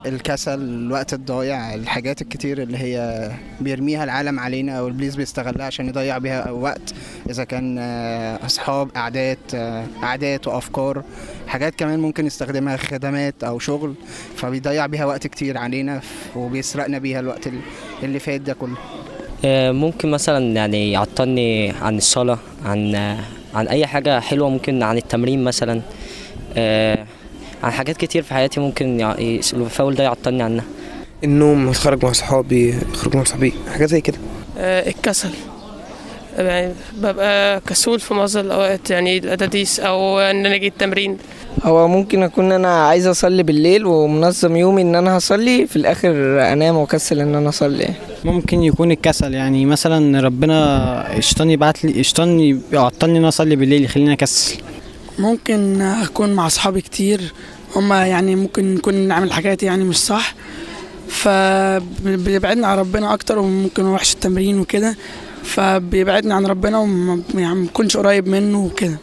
الكسل الوقت الضايع الحاجات الكتير اللي هي بيرميها العالم علينا او البليز بيستغلها عشان يضيع بيها وقت اذا كان آه، اصحاب قعدات آه، عادات وافكار حاجات كمان ممكن يستخدمها خدمات او شغل فبيضيع بيها وقت كتير علينا ف- وبيسرقنا بيها الوقت ال- اللي فات ده كله آه، ممكن مثلا يعني يعطلني عن الصلاة عن آه، عن أي حاجة حلوة ممكن عن التمرين مثلا آه، عن حاجات كتير في حياتي ممكن يع- يس- الفاول ده يعطلني عنها النوم اتخرج مع صحابي اخرج مع صحابي حاجات زي كده آه، الكسل يعني ببقى كسول في معظم الأوقات يعني الأداديس أو إن أنا أجي التمرين هو ممكن اكون انا عايز اصلي بالليل ومنظم يومي ان انا هصلي في الاخر انام واكسل ان انا اصلي ممكن يكون الكسل يعني مثلا ربنا الشيطان يبعت لي الشيطان يعطلني ان أنا اصلي بالليل يخليني اكسل ممكن اكون مع اصحابي كتير هما يعني ممكن نكون نعمل حاجات يعني مش صح فبيبعدنا عن ربنا اكتر وممكن وحش التمرين وكده فبيبعدنا عن ربنا وما يعني ما نكونش قريب منه وكده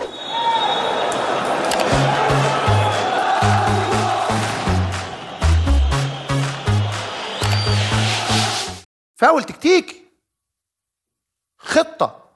فاول تكتيكي خطة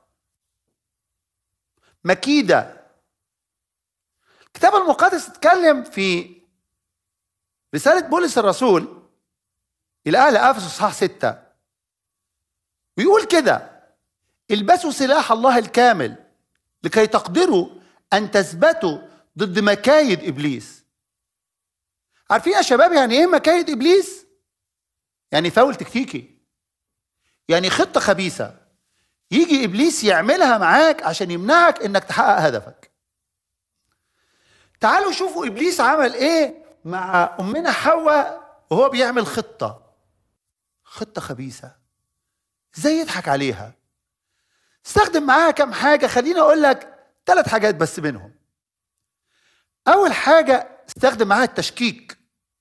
مكيدة الكتاب المقدس اتكلم في رسالة بولس الرسول إلى أهل أفسس إصحاح ستة ويقول كده البسوا سلاح الله الكامل لكي تقدروا أن تثبتوا ضد مكايد إبليس عارفين يا شباب يعني إيه مكايد إبليس؟ يعني فاول تكتيكي يعني خطة خبيثة يجي إبليس يعملها معاك عشان يمنعك إنك تحقق هدفك تعالوا شوفوا إبليس عمل إيه مع أمنا حواء وهو بيعمل خطة خطة خبيثة إزاي يضحك عليها استخدم معاها كم حاجة خليني أقول لك ثلاث حاجات بس منهم أول حاجة استخدم معاها التشكيك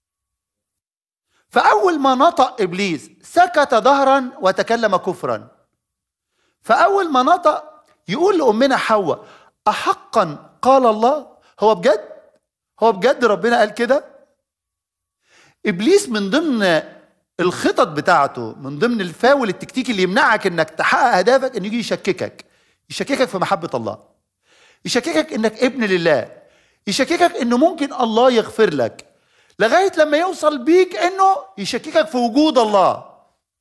فأول ما نطق إبليس سكت ظهرا وتكلم كفرا فأول ما نطق يقول لأمنا حواء أحقا قال الله هو بجد هو بجد ربنا قال كده إبليس من ضمن الخطط بتاعته من ضمن الفاول التكتيكي اللي يمنعك انك تحقق هدفك انه يجي يشككك يشككك في محبة الله يشككك انك ابن لله يشككك انه ممكن الله يغفر لك لغايه لما يوصل بيك انه يشككك في وجود الله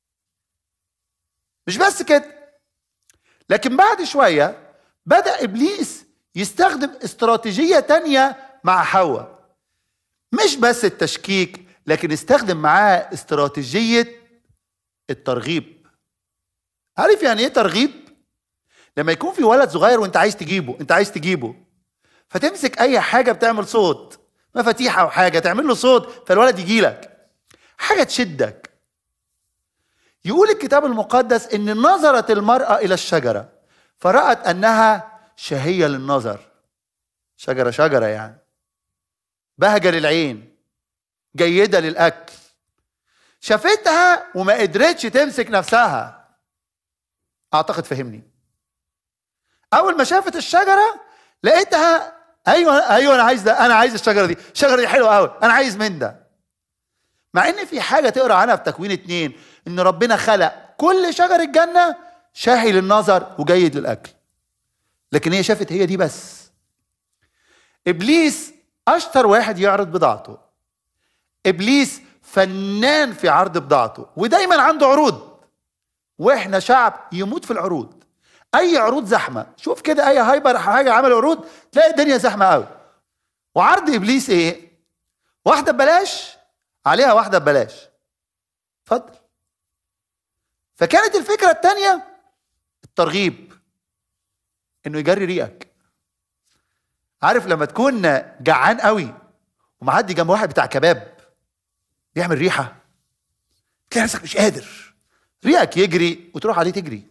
مش بس كده لكن بعد شويه بدا ابليس يستخدم استراتيجيه تانية مع حواء مش بس التشكيك لكن استخدم معاه استراتيجيه الترغيب عارف يعني ايه ترغيب لما يكون في ولد صغير وانت عايز تجيبه انت عايز تجيبه فتمسك اي حاجه بتعمل صوت مفاتيح او حاجه تعمل له صوت فالولد يجي لك حاجه تشدك يقول الكتاب المقدس ان نظرت المراه الى الشجره فرات انها شهيه للنظر شجره شجره يعني بهجه للعين جيده للاكل شافتها وما قدرتش تمسك نفسها اعتقد فهمني اول ما شافت الشجره لقيتها ايوه ايوه انا عايز ده انا عايز الشجره دي الشجره دي حلوه قوي انا عايز من ده مع ان في حاجه تقرا عنها في تكوين اتنين ان ربنا خلق كل شجر الجنه شاهي للنظر وجيد للاكل لكن هي شافت هي دي بس ابليس اشطر واحد يعرض بضاعته ابليس فنان في عرض بضاعته ودايما عنده عروض واحنا شعب يموت في العروض اي عروض زحمه شوف كده اي هايبر حاجه عمل عروض تلاقي الدنيا زحمه قوي وعرض ابليس ايه واحده ببلاش عليها واحده ببلاش اتفضل فكانت الفكره الثانيه الترغيب انه يجري ريقك عارف لما تكون جعان قوي ومعدي جنب واحد بتاع كباب بيعمل ريحه تلاقي نفسك مش قادر ريقك يجري وتروح عليه تجري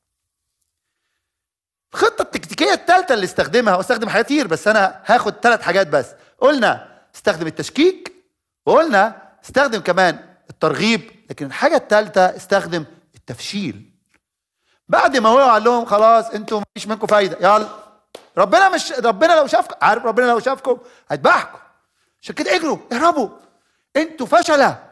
الخطه التكتيكيه الثالثه اللي استخدمها واستخدم حاجات كتير بس انا هاخد ثلاث حاجات بس قلنا استخدم التشكيك وقلنا استخدم كمان الترغيب لكن الحاجه الثالثه استخدم التفشيل بعد ما هو قال لهم خلاص انتوا مفيش منكم فايده يلا ربنا مش ربنا لو شافكم عارف ربنا لو شافكم هيذبحكم عشان كده اجروا اهربوا انتوا فشله